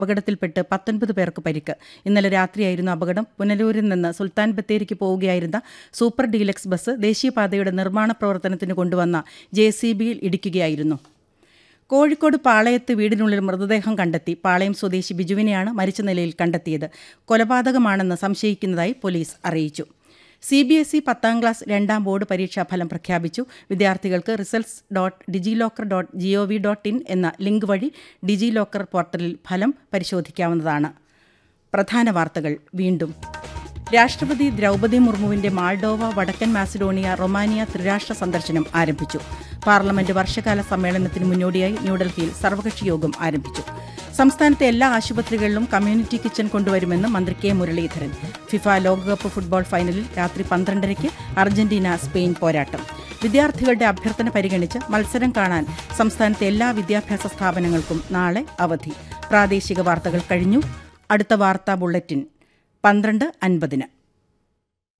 അപകടത്തിൽപ്പെട്ട് പത്തൊൻപത് പേർക്ക് പരിക്ക് ഇന്നലെ രാത്രിയായിരുന്നു അപകടം പുനലൂരിൽ നിന്ന് സുൽത്താൻ ബത്തേരിക്ക് പോവുകയായിരുന്ന സൂപ്പർ ഡീലക്സ് ബസ് ദേശീയപാതയുടെ നിർമ്മാണ പ്രവർത്തനത്തിന് കൊണ്ടുവന്ന ജെ സി ബിയിൽ ഇടിക്കുകയായിരുന്നു കോഴിക്കോട് പാളയത്ത് വീടിനുള്ളിൽ മൃതദേഹം കണ്ടെത്തി പാളയം സ്വദേശി ബിജുവിനെയാണ് മരിച്ച നിലയിൽ കണ്ടെത്തിയത് കൊലപാതകമാണെന്ന് സംശയിക്കുന്നതായി പോലീസ് അറിയിച്ചു സി ബി എസ് ഇ പത്താം ക്ലാസ് രണ്ടാം ബോർഡ് പരീക്ഷാ ഫലം പ്രഖ്യാപിച്ചു വിദ്യാർത്ഥികൾക്ക് results dot DigiLocker dot G O V dot in എന്ന ലിങ്ക് വഴി ഡിജി ലോക്കർ പോർട്ടലിൽ ഫലം പരിശോധിക്കാവുന്നതാണ് പ്രധാന വാർത്തകൾ വീണ്ടും രാഷ്ട്രപതി ദ്രൗപദി മുർമുവിന്റെ മാൾഡോവ വടക്കൻ മാസിഡോണിയ റൊമാനിയ ത്രിരാഷ്ട്ര സന്ദർശനം ആരംഭിച്ചു പാർലമെന്റ് വർഷകാല സമ്മേളനത്തിന് മുന്നോടിയായി ന്യൂഡൽഹിയിൽ സർവകക്ഷി യോഗം ആരംഭിച്ചു സംസ്ഥാനത്തെ എല്ലാ ആശുപത്രികളിലും കമ്മ്യൂണിറ്റി കിച്ചൺ കൊണ്ടുവരുമെന്ന് മന്ത്രി കെ മുരളീധരൻ ഫിഫ ലോകകപ്പ് ഫുട്ബോൾ ഫൈനലിൽ രാത്രി പന്ത്രണ്ടരയ്ക്ക് അർജന്റീന സ്പെയിൻ പോരാട്ടം വിദ്യാർത്ഥികളുടെ അഭ്യർത്ഥന പരിഗണിച്ച് മത്സരം കാണാൻ സംസ്ഥാനത്തെ എല്ലാ വിദ്യാഭ്യാസ സ്ഥാപനങ്ങൾക്കും നാളെ അവധി പ്രാദേശിക വാർത്തകൾ കഴിഞ്ഞു അടുത്ത വാർത്താ ബുള്ളറ്റിൻ പന്ത്രണ്ട് അൻപതിന്